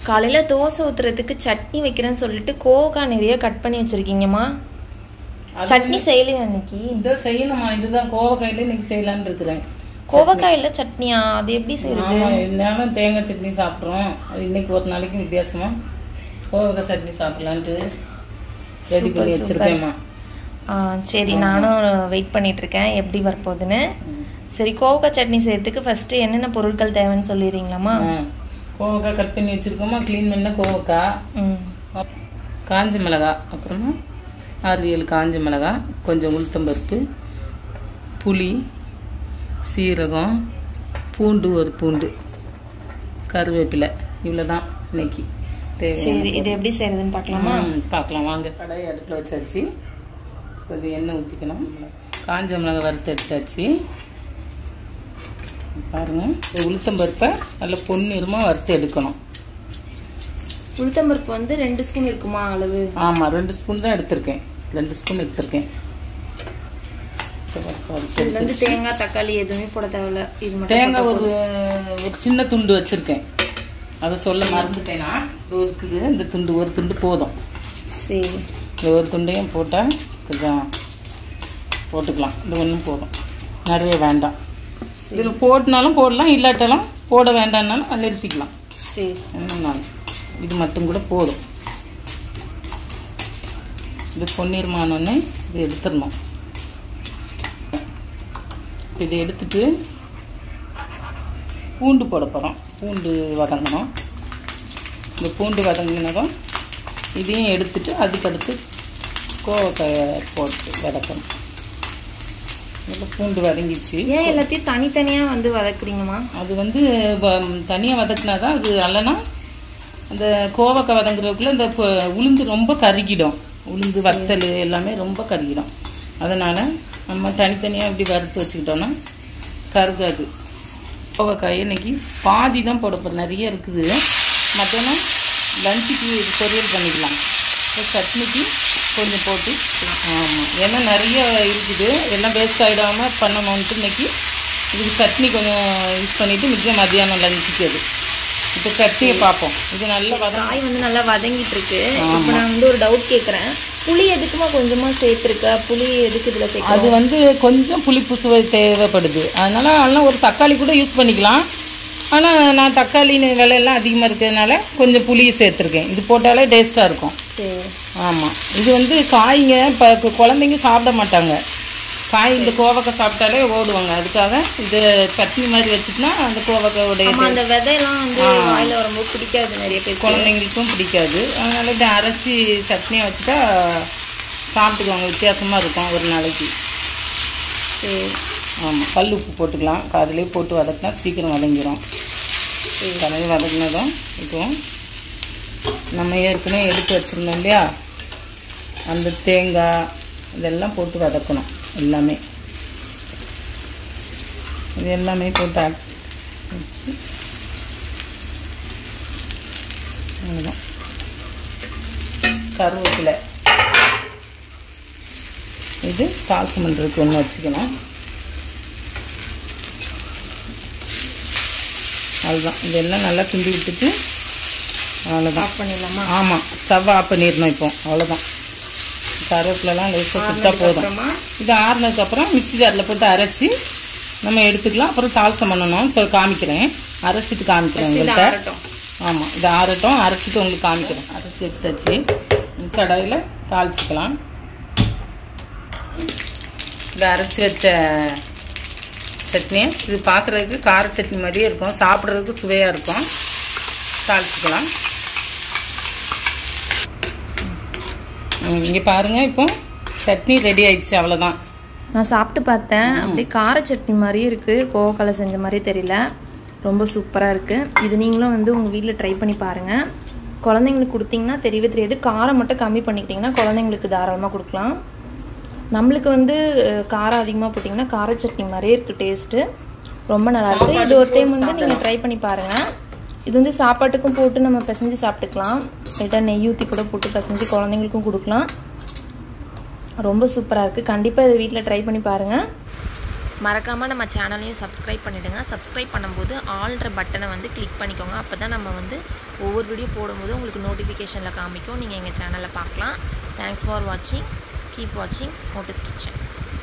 காலையில் தோசை ஊற்றுறதுக்கு சட்னி வைக்கிறேன்னு சொல்லிட்டு கோவக்காய் நிறைய கட் பண்ணி வச்சுருக்கீங்கம்மா அது சட்னி செய்யலையா இன்னைக்கு இதை செய்யணுமா இதுதான் கோவக்காயில இன்னைக்கு செய்யலாம்னு இருக்கிறேன் கோவக்காயில் சட்னியா அது எப்படி செய்யறது ஆமா இருந்தாலும் தேங்காய் சட்னி சாப்பிட்றோம் அது இன்னைக்கு ஒரு நாளைக்கு வித்தியாசமா கோவக்காய் சட்னி சாப்பிடலான்ட்டு ரெடி பண்ணி வச்சிருக்கேம்மா ஆ சரி நானும் வெயிட் பண்ணிட்டு இருக்கேன் எப்படி வரப்போகுதுன்னு சரி கோவக்காய் சட்னி செய்யறதுக்கு ஃபர்ஸ்ட் என்னென்ன பொருட்கள் தேவைன்னு சொல்லிடுறீங்களாம்மா ஆ. கோவக்காய் கட் பண்ணி வச்சிருக்கோமா க்ளீன் பண்ண கோவக்காய் ம் அப்- காஞ்ச மிளகா அப்புறமா ஆறு ஏழு காஞ்ச மிளகா கொஞ்சம் உளுத்தம்பருப்பு புளி சீரகம் பூண்டு ஒரு பூண்டு கருவேப்பிலை இவ்வளோ தான் இன்னைக்கு தேவை சரி இது எப்படி செய்யறதுன்னு பார்க்கலாமா ம், பார்க்கலாம் வாங்க கடாயை அடுப்பில் வச்சாச்சு கொஞ்சம் எண்ணெய் ஊற்றிக்கணும் காஞ்ச மிளகா வறுத்து எடுத்தாச்சு பாருங்க இந்த உளுத்தம்பருப்பை நல்லா பொன்னிறமாக வறுத்து எடுக்கணும் உளுத்தம்பருப்பு வந்து ரெண்டு ஸ்பூன் இருக்குமா அளவு ஆமாம் ரெண்டு ஸ்பூன் தான் எடுத்திருக்கேன் ரெண்டு ஸ்பூன் எடுத்திருக்கேன் இப்ப வறுத்து வறுத்து இதுல வந்து தேங்காய் தக்காளி எதுவுமே போட தேவையில்ல இது மட்டும் தேங்காய் ஒரு ஒரு சின்ன துண்டு வச்சிருக்கேன் அதை சொல்ல மறந்துட்டேனா இது இருக்குது இந்த துண்டு ஒரு துண்டு போதும் சரி இந்த ஒரு துண்டையும் போட்டால் கொஞ்சம் போட்டுக்கலாம் இது ஒன்றும் போதும் நிறைய வேண்டாம் இதில் போட்டுனாலும் போடலாம் இல்லாட்டாலும் போட வேண்டாம்னாலும் நிறுத்திக்கலாம் சரி ஒன்றும் இது மட்டும் கூட போதும் இது பொன்னிறமானோடனே இது எடுத்துடணும் இதை எடுத்துட்டு பூண்டு போட போகிறோம் பூண்டு வதங்கணும் இந்த பூண்டு வதங்கினதும் இதையும் எடுத்துட்டு அதுக்கடுத்து கோவக்காயை போட்டு வதக்கணும் நல்லா பூண்டு வதங்கிச்சு ஏன் எல்லாத்தையும் தனித்தனியா வந்து வதக்குறீங்கம்மா அது வந்து தனியாக வதக்குனா தான் அது அல்லனா அந்த கோவக்காய் வதங்குறதுக்குள்ள இந்த ப- உளுந்து ரொம்ப கருகிடும் உளுந்து வத்தல் எல்லாமே ரொம்ப கருகிடும் அதனால் நம்ம தனித்தனியாக இப்படி வறுத்து வச்சுக்கிட்டோன்னா கருகாது கோவக்காய் இன்னைக்கு பாதி தான் போட போகிறோம் நிறைய இருக்குது மத்தியானம் லஞ்சுக்கு இது பொரியல் பண்ணிக்கலாம் இப்போ சட்னிக்கு கொஞ்சம் போட்டு ஆமாம் ஏன்னா நிறைய இருக்குது எல்லாம் வேஸ்ட் ஆகிடாமல் பண்ணணுன்ட்டு இன்னைக்கு இதுக்கு சட்னி கொஞ்சம் யூஸ் பண்ணிவிட்டு மிச்சம் மத்தியானம் லஞ்சுக்கு அது இப்போ சட்னியை பார்ப்போம் இது நல்லா வதங்க காய் வந்து நல்லா வதங்கிட்டு இருக்கு இப்போ நான் வந்து ஒரு டவுட் கேட்குறேன் புளி எதுக்குமா கொஞ்சமா சேர்த்துருக்க புளி எதுக்கு இதுல சேர்க்க அது வந்து கொஞ்சம் புளிப்பு சுவை தேவைப்படுது அதனால அதெல்லாம் ஒரு தக்காளி கூட யூஸ் பண்ணிக்கலாம் ஆனால் நான் தக்காளி விலையெல்லாம் அதிகமாக இருக்கிறதுனால கொஞ்சம் புளி சேர்த்துருக்கேன் இது போட்டாலே டேஸ்ட்டாக இருக்கும் சரி ஆமாம் இது வந்து காய்ங்க இப்போ குழந்தைங்க சாப்பிட மாட்டாங்க காய் இந்த கோவக்காய் சாப்பிட்டாலே ஓடுவாங்க அதுக்காக இது சட்னி மாதிரி வச்சுட்டுனா அந்த கோவக்காயோடைய ஆமா அந்த விதையெல்லாம் வந்து வாயில வரும்போது பிடிக்காது நிறைய பேர் குழந்தைங்களுக்கும் பிடிக்காது அதனால இதை அரைச்சி சட்னியை வச்சுட்டா சாப்பிட்டுக்குவாங்க வித்தியாசமாக இருக்கும் ஒரு நாளைக்கு சரி ஆமாம் கல் உப்பு போட்டுக்கலாம் காதுலேயே போட்டு வதக்கினா சீக்கிரம் வதங்கிடும் கலந்து வதங்கினதும் இப்போ நம்ம ஏற்கனவே எடுத்து வச்சுருந்தோம் இல்லையா அந்த தேங்காய் இதெல்லாம் போட்டு வதக்கணும் எல்லாமே இது எல்லாமே போட்டு ஆட் வச்சு அவ்வளோதான் கருவேப்பிலை இது தால்சம் பண்ணுறதுக்கு ஒன்று வச்சுக்கணும் அதுதான் இதெல்லாம் நல்லா கிண்டி விட்டுட்டு அவ்வளோதான் ஆஃப் பண்ணிடலாமா ஆமாம் ஸ்டவ் ஆஃப் பண்ணிடணும் இப்போ அவ்வளோதான் கருவேப்பிலலாம் லேசாக சுட்டா போதும் அப்புறமா இது ஆறுனதுக்கப்புறம் மிக்ஸி ஜாரில் போட்டு அரைச்சி நம்ம எடுத்துக்கலாம் அப்புறம் தால்சம் பண்ணணும் சொல்லி காமிக்கிறேன் அரைச்சிட்டு காமிக்கிறேன் இது உங்கள்கிட்ட ஆறட்டும் ஆமாம் இது ஆறட்டும் அரைச்சிட்டு உங்களுக்கு காமிக்கிறேன் அரைச்சி எடுத்தாச்சு கடாயில் தாளிச்சிக்கலாம் இந்த அரைச்சி வச்ச சட்னி இது பார்க்குறதுக்கு கார சட்னி மாதிரியே இருக்கும் சாப்பிட்றதுக்கு சுவையாக இருக்கும் தாளிச்சிக்கலாம் இங்கே பாருங்கள் இப்போ சட்னி ரெடி ஆயிடுச்சு அவ்வளோதான் நான் சாப்பிட்டு பார்த்தேன் அப்படியே கார சட்னி மாதிரியே இருக்குது கோவக்கால செஞ்ச மாதிரி தெரியல ரொம்ப சூப்பராக இருக்குது இது நீங்களும் வந்து உங்கள் வீட்டில் ட்ரை பண்ணி பாருங்கள் குழந்தைங்களுக்கு கொடுத்தீங்கன்னா தெரியவே தெரியாது காரம் மட்டும் கம்மி பண்ணிக்கிட்டிங்கன்னா குழந்தைங்களுக்கு தாராளமாக கொடுக்கலாம் நம்மளுக்கு வந்து அஹ், காரம் அதிகமாக போட்டிங்கன்னா கார சட்னி மாதிரியே இருக்குது டேஸ்ட்டு ரொம்ப நல்லா இருக்கு இது ஒரு டைம் வந்து நீங்கள் ட்ரை பண்ணி பாருங்கள் இது வந்து சாப்பாட்டுக்கும் போட்டு நம்ம பிசைஞ்சு சாப்பிட்டுக்கலாம் லைட்டாக நெய் ஊற்றி கூட போட்டு பிசைஞ்சு குழந்தைங்களுக்கும் கொடுக்கலாம் ரொம்ப சூப்பராக இருக்குது கண்டிப்பாக இதை வீட்டில் ட்ரை பண்ணி பாருங்கள் மறக்காமல் நம்ம சேனலையும் சப்ஸ்கிரைப் பண்ணிவிடுங்க சப்ஸ்கிரைப் பண்ணும்போது ஆல்ன்ற பட்டனை வந்து கிளிக் பண்ணிக்கோங்க அப்போ தான் நம்ம வந்து ஒவ்வொரு வீடியோ போடும்போது உங்களுக்கு நோட்டிஃபிகேஷனில் காமிக்கும் நீங்கள் எங்கள் சேனலை பார்க்கலாம் தேங்க்ஸ் ஃபார் வாட்சிங் கீப் வாட்சிங் மோட்டஸ் கிச்சன்